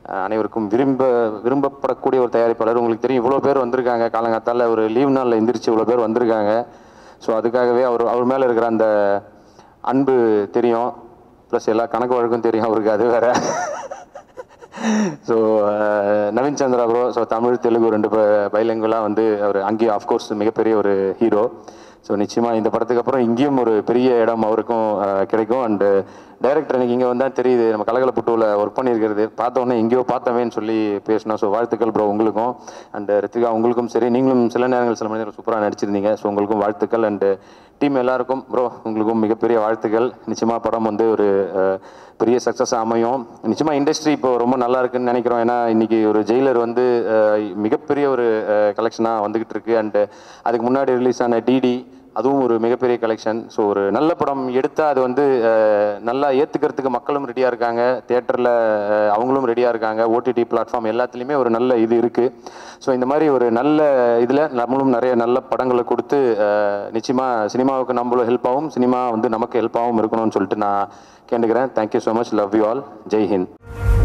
அஹ் அனைவருக்கும் விரும்ப விரும்பப்படக்கூடிய ஒரு தயாரிப்பாளர் உங்களுக்கு தெரியும் இவ்வளோ பேர் வந்திருக்காங்க காலங்காத்தால ஒரு லீவ் நாளில் எந்திரிச்சு இவ்வளோ பேர் வந்திருக்காங்க ஸோ அதுக்காகவே அவர் அவர் மேலே இருக்கிற அந்த அன்பு தெரியும் ப்ளஸ் எல்லா கணக்கு வழக்கும் தெரியும் அவருக்கு அது வேற so Naveen Chandra bro so Tamil Telugu ரெண்டு பைலங்குலாம் வந்து அவர் அங்கேயும் ஆஃப்கோர்ஸ் மிகப்பெரிய ஒரு ஹீரோ ஸோ நிச்சயமாக இந்த படத்துக்கு அப்புறம் இங்கேயும் ஒரு பெரிய இடம் அவருக்கும் அஹ், கிடைக்கும் அண்டு டைரக்டர் எனக்கு இங்கே வந்தால் தெரியுது நம்ம கலகல புட்டுவில் ஒர்க் பண்ணியிருக்கிறது பார்த்த உடனே எங்கேயோ பார்த்தவேன்னு சொல்லி பேசினோம் ஸோ வாழ்த்துக்கள் ப்ரோ உங்களுக்கும் அண்ட் ரித்திகா உங்களுக்கும் சரி நீங்களும் சில நேரங்கள் சில மனிதர்கள் சூப்பராக நடிச்சிருந்தீங்க ஸோ உங்களுக்கும் வாழ்த்துக்கள் அண்டு டீம் எல்லாருக்கும் ப்ரோ உங்களுக்கும் மிகப்பெரிய வாழ்த்துக்கள் நிச்சயமாக படம் வந்து ஒரு அஹ், பெரிய சக்ஸஸ் அமையும் நிச்சயமாக இண்டஸ்ட்ரி இப்போ ரொம்ப நல்லா இருக்குன்னு நினைக்கிறோம் ஏன்னா இன்னைக்கு ஒரு ஜெயிலர் வந்து அஹ், மிகப்பெரிய ஒரு கலெக்ஷனாக வந்துகிட்டு இருக்கு அண்டு அதுக்கு முன்னாடி ரிலீஸ் ஆன டிடி அதுவும் ஒரு மிகப்பெரிய கலெக்ஷன் ஸோ ஒரு நல்ல படம் எடுத்தால் அது வந்து அஹ், நல்லா ஏற்றுக்கிறதுக்கு மக்களும் ரெடியாக இருக்காங்க தேட்டரில் அவங்களும் ரெடியாக இருக்காங்க ஓடிடி பிளாட்ஃபார்ம் எல்லாத்துலேயுமே ஒரு நல்ல இது இருக்குது ஸோ இந்த மாதிரி ஒரு நல்ல இதில் நம்மளும் நிறைய நல்ல படங்களை கொடுத்து நிச்சயமாக சினிமாவுக்கு நம்மளும் ஹெல்ப் ஆகும் சினிமா வந்து நமக்கு ஹெல்ப் ஆகும் இருக்கணும்னு சொல்லிட்டு நான் கேட்டுக்கிறேன் thank you so much love you all Jai Hind